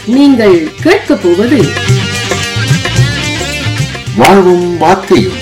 நீங்கள் கேட்கப் போவது வாழ்வும் வார்த்தையும்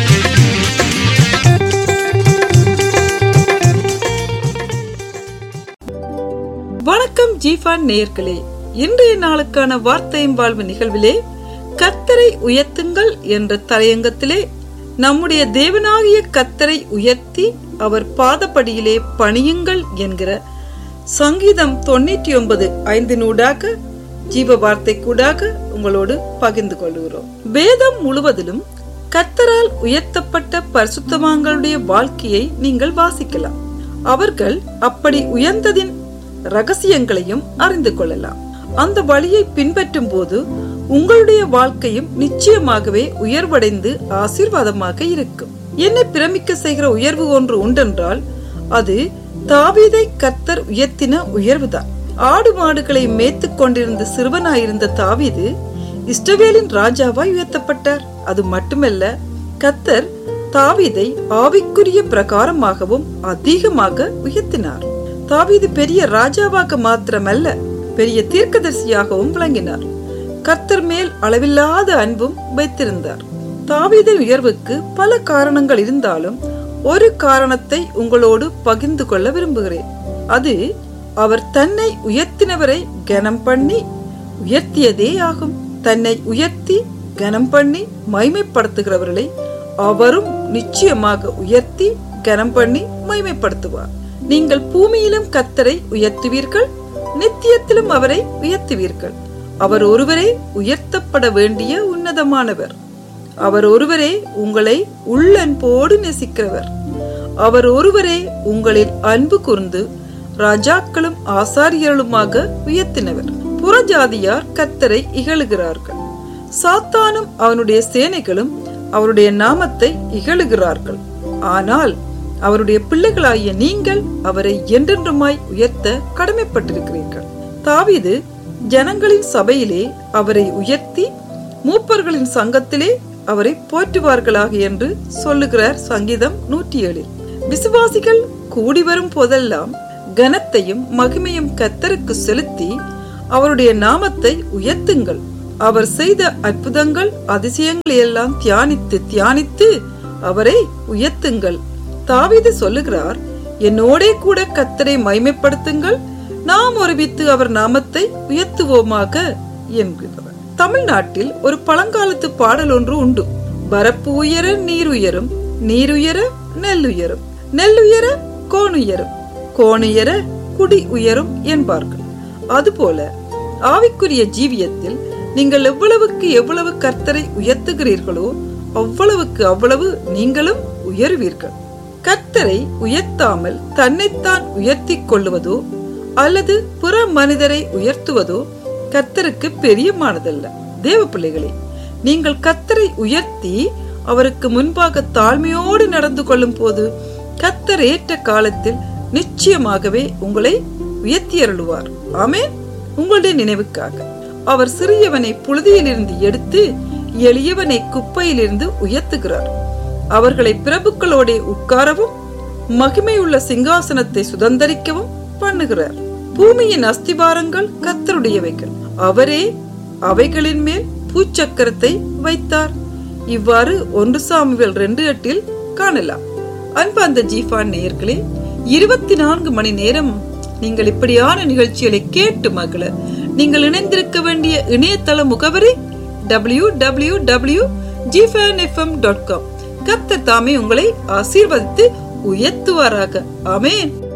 வணக்கம் ஜீஃபான் நேயர்களே இன்றைய நாளுக்கான வார்த்தையும் வாழ்வு நிகழ்விலே கத்தரை உயர்த்துங்கள் என்ற தலையங்கத்திலே நம்முடைய தேவனாகிய கத்தரை உயர்த்தி அவர் பாதப்படியிலே பணியுங்கள் என்கிற சங்கீதம் தொண்ணூற்றி ஒன்பது ஐந்து நூடாக ஜீவ வார்த்தை கூடாக உங்களோடு பகிர்ந்து கொள்கிறோம் வேதம் முழுவதிலும் கத்தரால் உயர்த்தப்பட்ட பரிசுத்தவான்களுடைய வாழ்க்கையை நீங்கள் வாசிக்கலாம் அவர்கள் அப்படி உயர்ந்ததின் ரகசியங்களையும் அறிந்து கொள்ளலாம் அந்த வழியை பின்பற்றும் போது உங்களுடைய வாழ்க்கையும் நிச்சயமாகவே உயர்வடைந்து ஆசீர்வாதமாக இருக்கும் என்னை பிரமிக்க செய்கிற உயர்வு ஒன்று உண்டென்றால் அது தாவீதை கத்தர் உயர்த்தின உயர்வுதான் ஆடு மாடுகளை மேய்த்து கொண்டிருந்த சிறுவனாயிருந்த தாவீது இஸ்ரவேலின் ராஜாவாய் உயர்த்தப்பட்டார் அது மட்டுமல்ல கத்தர் தாவீதை ஆவிக்குரிய பிரகாரமாகவும் அதிகமாக உயர்த்தினார் தாவீது பெரிய ராஜாவாக மாத்திரமல்ல பெரிய தீர்க்கதரிசியாகவும் விளங்கினார் கர்த்தர் மேல் அளவில்லாத அன்பும் வைத்திருந்தார் தாவீதின் உயர்வுக்கு பல காரணங்கள் இருந்தாலும் ஒரு காரணத்தை உங்களோடு பகிர்ந்து கொள்ள விரும்புகிறேன் அது அவர் தன்னை உயர்த்தினவரை கனம் பண்ணி உயர்த்தியதே ஆகும் தன்னை உயர்த்தி கனம் பண்ணி மைமைப்படுத்துகிறவர்களை அவரும் நிச்சயமாக உயர்த்தி கனம் பண்ணி மைமைப்படுத்துவார் நீங்கள் பூமியிலும் கத்தரை உயர்த்துவீர்கள் நித்தியத்திலும் அவரை உயர்த்துவீர்கள் அவர் ஒருவரே உயர்த்தப்பட வேண்டிய உன்னதமானவர் அவர் ஒருவரே உங்களை உள்ளன்போடு நேசிக்கிறவர் அவர் ஒருவரே உங்களில் அன்பு கூர்ந்து ராஜாக்களும் ஆசாரியர்களுமாக உயர்த்தினவர் புறஜாதியார் கத்தரை இகழுகிறார்கள் சாத்தானும் அவனுடைய சேனைகளும் அவருடைய நாமத்தை இகழுகிறார்கள் ஆனால் அவருடைய பிள்ளைகளாகிய நீங்கள் அவரை என்றென்றுமாய் உயர்த்த கடமைப்பட்டிருக்கிறீர்கள் தாவீது ஜனங்களின் சபையிலே அவரை உயர்த்தி மூப்பர்களின் சங்கத்திலே அவரை போற்றுவார்களாக என்று சொல்லுகிறார் சங்கீதம் நூற்றி ஏழில் விசுவாசிகள் கூடி வரும் போதெல்லாம் கனத்தையும் மகிமையும் கத்தருக்கு செலுத்தி அவருடைய நாமத்தை உயர்த்துங்கள் அவர் செய்த அற்புதங்கள் அதிசயங்களை எல்லாம் தியானித்து தியானித்து அவரை உயர்த்துங்கள் தாவீது சொல்லுகிறார் என்னோடே கூட கத்தரை மைமைப்படுத்துங்கள் நாம் ஒருமித்து அவர் நாமத்தை உயர்த்துவோமாக என்கிறார் தமிழ்நாட்டில் ஒரு பழங்காலத்து பாடல் ஒன்று உண்டு பரப்பு உயர நீர் உயரும் நீர் உயர நெல் உயரும் நெல் உயர கோன் உயரும் கோன் உயர குடி உயரும் என்பார்கள் அதுபோல ஆவிக்குரிய ஜீவியத்தில் நீங்கள் எவ்வளவுக்கு எவ்வளவு கர்த்தரை உயர்த்துகிறீர்களோ அவ்வளவுக்கு அவ்வளவு நீங்களும் உயர்வீர்கள் கர்த்தரை உயர்த்தாமல் தன்னைத்தான் உயர்த்தி கொள்ளுவதோ அல்லது புற மனிதரை உயர்த்துவதோ கர்த்தருக்கு பெரியமானதல்ல தேவ பிள்ளைகளே நீங்கள் கர்த்தரை உயர்த்தி அவருக்கு முன்பாக தாழ்மையோடு நடந்து கொள்ளும் போது கர்த்தர் ஏற்ற காலத்தில் நிச்சயமாகவே உங்களை உயர்த்தி அருளுவார் ஆமேன் உங்களுடைய நினைவுக்காக அவர் சிறியவனை புழுதியிலிருந்து எடுத்து எளியவனை குப்பையிலிருந்து உயர்த்துகிறார் அவர்களை பிரபுக்களோட உட்காரவும் மகிமையுள்ள சிங்காசனத்தை சுதந்தரிக்கவும் பண்ணுகிறார் பூமியின் அஸ்திபாரங்கள் கத்தருடையவைகள் அவரே அவைகளின் மேல் பூச்சக்கரத்தை வைத்தார் இவ்வாறு ஒன்று சாமுவேல் ரெண்டு எட்டில் காணலாம் அன்பாந்த ஜீஃபான் நேயர்களே இருபத்தி நான்கு மணி நேரம் நீங்கள் இப்படியான நிகழ்ச்சிகளை கேட்டு மகள நீங்கள் இணைந்திருக்க வேண்டிய இணையதள முகவரி டபிள்யூ டபிள்யூ டபிள்யூ ஜிஃபேன் எஃப்எம் டாட் காம் கத்த தாமே உங்களை ஆசீர்வதித்து உயர்த்துவாராக ஆமேன்